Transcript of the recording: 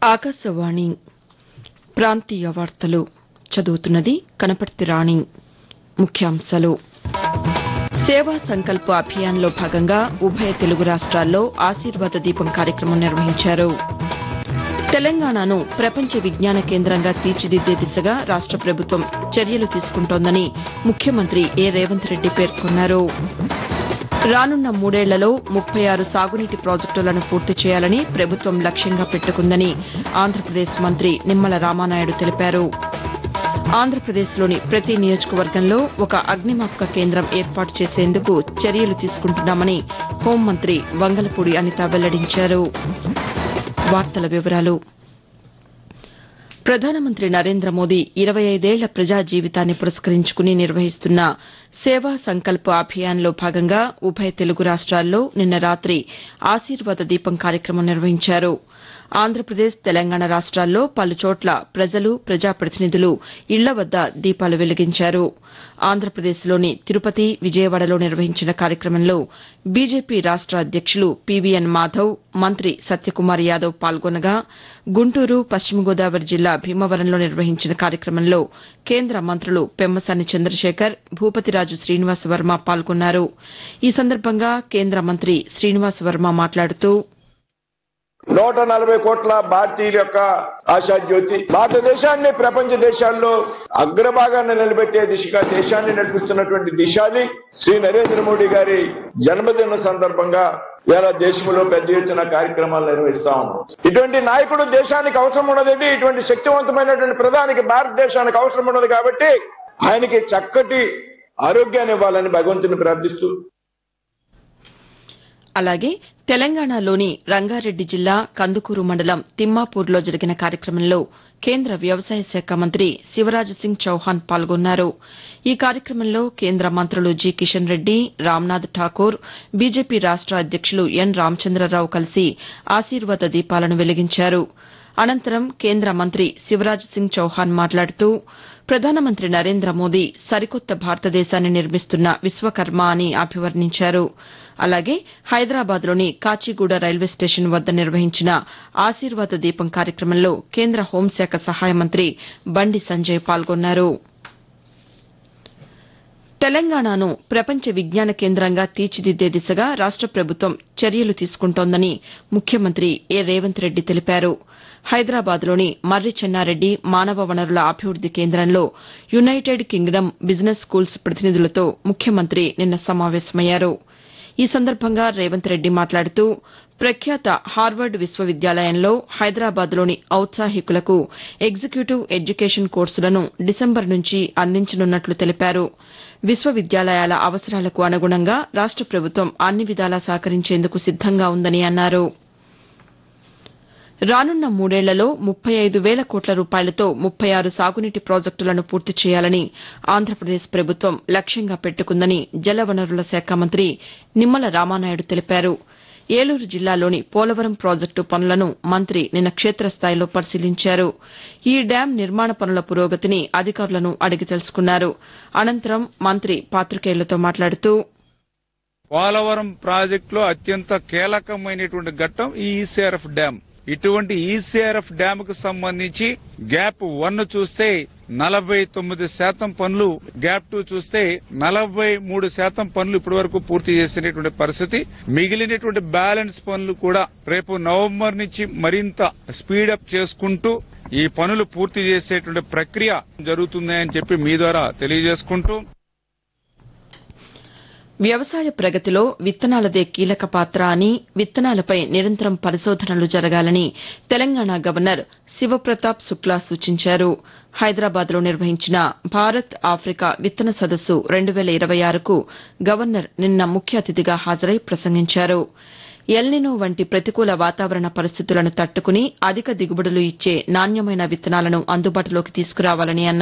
ఆకాశవాణి ప్రాంతీయ వార్తలు చదువుతున్నది కనపర్తి రాణి ముఖ్యాంశాలు సేవా సంకల్ప్ అభియాన్లో భాగంగా ఉభయ తెలుగు రాష్ట్రాల్లో ఆశీర్వాద దీపం కార్యక్రమం నిర్వహించారు తెలంగాణను ప్రపంచ విజ్ఞాన కేంద్రంగా తీర్చిదిద్దే దిశగా రాష్ట ప్రభుత్వం చర్యలు తీసుకుంటోందని ముఖ్యమంత్రి ఏ రేవంత్ రెడ్డి పేర్కొన్నారు రానున్న మూడేళ్లలో ముప్పై ఆరు సాగునీటి ప్రాజెక్టులను పూర్తి చేయాలని ప్రభుత్వం లక్ష్యంగా పెట్టుకుందని ఆంధ్రప్రదేశ్ మంత్రి నిమ్మల రామానాయుడు తెలిపారు ఆంధ్రప్రదేశ్లోని ప్రతి నియోజకవర్గంలో ఒక అగ్నిమాపక కేంద్రం ఏర్పాటు చేసేందుకు చర్యలు తీసుకుంటున్నామని హోంమంత్రి వంగలపూడి అనిత వెల్లడించారు వార్తల వివరాలు ప్రధానమంత్రి నరేంద్ర మోదీ ఇరవై ఐదేళ్ల ప్రజా జీవితాన్ని పురస్కరించుకుని నిర్వహిస్తున్న సేవా సంకల్ప్ అభియాన్లో భాగంగా ఉభయ తెలుగు రాష్ట్రాల్లో నిన్న రాతి ఆశీర్వాద దీపం కార్యక్రమం నిర్వహించారు ఆంధ్రప్రదేశ్ తెలంగాణ రాష్ట్రాల్లో పలుచోట్ల ప్రజలు ప్రజాప్రతినిధులు ఇళ్ల వద్ద దీపాలు వెలిగించారు ఆంధ్రప్రదేశ్లోని తిరుపతి విజయవాడలో నిర్వహించిన కార్యక్రమంలో బీజేపీ రాష్ట అధ్యక్షులు పీవీఎన్ మాధవ్ మంత్రి సత్యకుమార్ యాదవ్ పాల్గొనగా గుంటూరు పశ్చిమ గోదావరి జిల్లా భీమవరంలో నిర్వహించిన కార్యక్రమంలో కేంద్ర మంత్రులు పెమ్మసాని చంద్రశేఖర్ భూపతిరాజు శ్రీనివాస్ వర్మ పాల్గొన్నారు ఈ సందర్భంగా కేంద్ర మంత్రి శ్రీనివాస్ వర్మ మాట్లాడుతూ నూట నలభై కోట్ల భారతీయుల యొక్క ఆశాజ్యోతి భారతదేశాన్ని ప్రపంచ దేశాల్లో అగ్రభాగాన్ని నిలబెట్టే దిశగా దేశాన్ని నడిపిస్తున్నటువంటి దిశాలి శ్రీ నరేంద్ర మోడీ గారి జన్మదిన సందర్భంగా వేళ దేశంలో పెద్ద ఎత్తున కార్యక్రమాలు నిర్వహిస్తా ఉన్నాం ఇటువంటి నాయకుడు దేశానికి అవసరం ఉన్నదండి ఇటువంటి శక్తివంతమైనటువంటి ప్రధానికి భారతదేశానికి అవసరం ఉన్నది కాబట్టి ఆయనకి చక్కటి ఆరోగ్యాన్ని ఇవ్వాలని భగవంతుని ప్రార్థిస్తూ అలాగే తెలంగాణలోని రంగారెడ్డి జిల్లా కందుకూరు మండలం తిమ్మాపూర్లో జరిగిన కార్యక్రమంలో కేంద్ర వ్యవసాయ శాఖ మంత్రి శివరాజ్ సింగ్ చౌహాన్ పాల్గొన్నారు ఈ కార్యక్రమంలో కేంద్ర మంత్రులు జి కిషన్ రెడ్డి రామ్నాథ్ ఠాకూర్ బీజేపీ రాష్ట అధ్యక్షులు ఎన్ రామచంద్రరావు కలిసి ఆశీర్వాద దీపాలను వెలిగించారు అనంతరం కేంద్ర మంత్రి శివరాజ్ సింగ్ చౌహాన్ మాట్లాడుతూ ప్రధానమంత్రి నరేంద్ర మోదీ సరికొత్త భారతదేశాన్ని నిర్మిస్తున్న విశ్వకర్మ అని అభివర్ణించారు అలాగే హైదరాబాద్లోని కాచిగూడ రైల్వే స్టేషన్ వద్ద నిర్వహించిన ఆశీర్వాద దీపం కార్యక్రమంలో కేంద్ర హోంశాఖ సహాయ మంత్రి బండి సంజయ్ పాల్గొన్నారు తెలంగాణను ప్రపంచ విజ్ఞాన కేంద్రంగా తీర్చిదిద్దే దిశగా రాష్ట ప్రభుత్వం చర్యలు తీసుకుంటోందని ముఖ్యమంత్రి ఏ రేవంత్ రెడ్డి తెలిపారు హైదరాబాద్లోని మర్రి చెన్నారెడ్డి మానవ వనరుల అభివృద్ది కేంద్రంలో యునైటెడ్ కింగ్డమ్ బిజినెస్ స్కూల్స్ ప్రతినిధులతో ముఖ్యమంత్రి నిన్న సమావేశమయ్యారు ఈ సందర్భంగా రేవంత్ రెడ్డి మాట్లాడుతూ ప్రఖ్యాత హార్వర్డ్ విశ్వవిద్యాలయంలో హైదరాబాద్లోని ఔత్సాహికులకు ఎగ్జిక్యూటివ్ ఎడ్యుకేషన్ కోర్సులను డిసెంబర్ నుంచి అందించనున్నట్లు తెలిపారు విశ్వవిద్యాలయాల అవసరాలకు అనుగుణంగా రాష్ట ప్రభుత్వం అన్ని విధాలా సహకరించేందుకు సిద్దంగా ఉందని అన్నారు రానున్న మూడేళ్లలో ముప్పై ఐదు వేల కోట్ల రూపాయలతో ముప్పై ఆరు సాగునీటి ప్రాజెక్టులను పూర్తి చేయాలని ఆంధ్రప్రదేశ్ ప్రభుత్వం లక్ష్యంగా పెట్టుకుందని జలవనరుల శాఖ మంత్రి నిమ్మల రామానాయుడు తెలిపారు ఏలూరు జిల్లాలోని పోలవరం ప్రాజెక్టు పనులను మంత్రి నిన్న క్షేత్రస్థాయిలో పరిశీలించారు ఈ డ్యాం నిర్మాణ పనుల పురోగతిని అధికారులను అడిగి తెలుసుకున్నారు అనంతరం మంత్రి పాతికేయులతో మాట్లాడుతూ పోలవరం ప్రాజెక్టులో అత్యంత కీలకమైనటువంటి ఘట్టం ఈ ఈసీఆర్ఎఫ్ డ్యాం ఇటువంటి ఈసీఆర్ఎఫ్ డ్యామ్ కు సంబంధించి గ్యాప్ వన్ చూస్తే నలభై తొమ్మిది శాతం పనులు గ్యాప్ టూ చూస్తే నలభై మూడు శాతం పనులు ఇప్పటి వరకు పూర్తి చేసినటువంటి పరిస్థితి మిగిలినటువంటి బ్యాలెన్స్ పనులు కూడా రేపు నవంబర్ నుంచి మరింత స్పీడప్ చేసుకుంటూ ఈ పనులు పూర్తి చేసేటువంటి ప్రక్రియ జరుగుతుందని చెప్పి మీ ద్వారా తెలియజేసుకుంటూ వ్యవసాయ ప్రగతిలో విత్తనాలదే కీలక పాత్ర అని విత్తనాలపై నిరంతరం పరిశోధనలు జరగాలని తెలంగాణ గవర్నర్ శివప్రతాప్ శుక్లా సూచించారు హైదరాబాద్లో నిర్వహించిన భారత్ ఆఫ్రికా విత్తన సదస్సు రెండు వేల ఇరవై ఆరుకు గవర్నర్ నిన్న ముఖ్య అతిథిగా హాజరై ప్రసంగించారు ఎల్నినో వంటి ప్రతికూల వాతావరణ పరిస్థితులను తట్టుకుని అధిక దిగుబడులు ఇచ్చే నాణ్యమైన విత్తనాలను అందుబాటులోకి తీసుకురావాలని అన్నారు